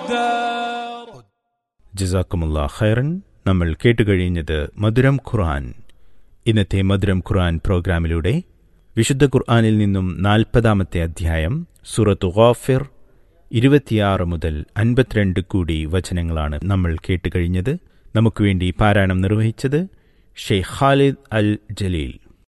الدار ജസാക്കുമുള്ള ഖൈറൻ നമ്മൾ കേട്ടുകഴിഞ്ഞത് മധുരം ഖുർആൻ ഇന്നത്തെ മധുരം ഖുർആൻ പ്രോഗ്രാമിലൂടെ വിശുദ്ധ ഖുർആനിൽ നിന്നും നാൽപ്പതാമത്തെ അധ്യായം സൂറത്ത് ഗാഫിർ ഇരുപത്തിയാറ് മുതൽ അൻപത്തിരണ്ട് കൂടി വചനങ്ങളാണ് നമ്മൾ കേട്ടുകഴിഞ്ഞത് നമുക്ക് വേണ്ടി പാരായണം നിർവഹിച്ചത് Sheikh Khalid al Jaleel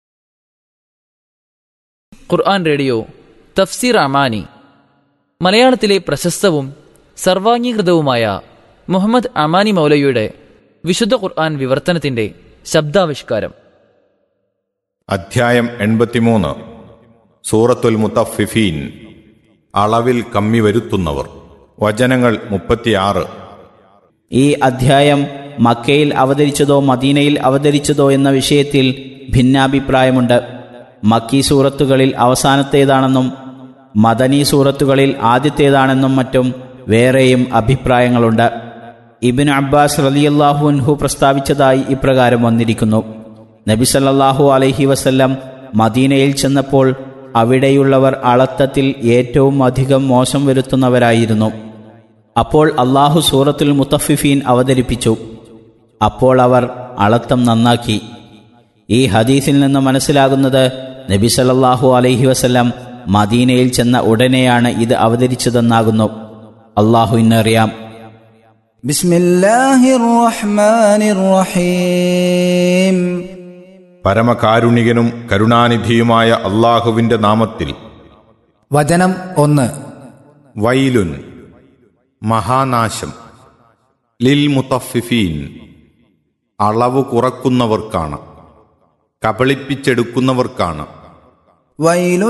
Quran radio Tafseer Amani മലയാളത്തിലെ പ്രശസ്തവും സർവാംഗീകൃതവുമായ മുഹമ്മദ് അമാനി മൗലയുടെ വിശുദ്ധ ഖുർആൻ വിവർത്തനത്തിന്റെ ശബ്ദാവിഷ്കാരം അധ്യായം എൺപത്തിമൂന്ന് സൂറത്തുൽ മുത്തഫിഫീൻ അളവിൽ കമ്മി വരുത്തുന്നവർ വചനങ്ങൾ മുപ്പത്തിയാറ് ഈ അധ്യായം മക്കയിൽ അവതരിച്ചതോ മദീനയിൽ അവതരിച്ചതോ എന്ന വിഷയത്തിൽ ഭിന്നാഭിപ്രായമുണ്ട് മക്കി സൂറത്തുകളിൽ അവസാനത്തേതാണെന്നും മദനി സൂറത്തുകളിൽ ആദ്യത്തേതാണെന്നും മറ്റും വേറെയും അഭിപ്രായങ്ങളുണ്ട് ഇബിൻ അബ്ബാസ് റലിയല്ലാഹു അൻഹു പ്രസ്താവിച്ചതായി ഇപ്രകാരം വന്നിരിക്കുന്നു നബി സല്ലല്ലാഹു അലൈഹി വസല്ലം മദീനയിൽ ചെന്നപ്പോൾ അവിടെയുള്ളവർ അളത്തത്തിൽ ഏറ്റവും അധികം മോശം വരുത്തുന്നവരായിരുന്നു അപ്പോൾ അള്ളാഹു സൂറത്തുൽ മുത്തഫിഫീൻ അവതരിപ്പിച്ചു അപ്പോൾ അവർ അളത്തം നന്നാക്കി ഈ ഹദീസിൽ നിന്ന് മനസ്സിലാകുന്നത് നബി സല്ലല്ലാഹു അലൈഹി വസല്ലം മദീനയിൽ ചെന്ന ഉടനെയാണ് ഇത് അവതരിച്ചതെന്നാകുന്നു അള്ളാഹു ഇന്നറിയാം بسم الله الرحمن الرحيم പരമകാരുണികനും കരുണാനിധിയുമായ അള്ളാഹുവിന്റെ നാമത്തിൽ വചനം ഒന്ന് വൈലുൻ മഹാനാശം ലിൽ മുത്തഫിഫീൻ അളവ് കുറക്കുന്നവർക്കാണ് കബളിപ്പിച്ചെടുക്കുന്നവർക്കാണ് ويل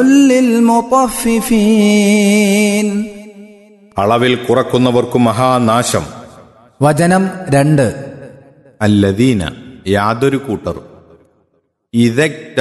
للمطففين അളവിൽ കുറക്കുന്നവർക്കു മഹാനാശം വചനം രണ്ട് അല്ലദീന യാതൊരു കൂട്ടർ ഇതക്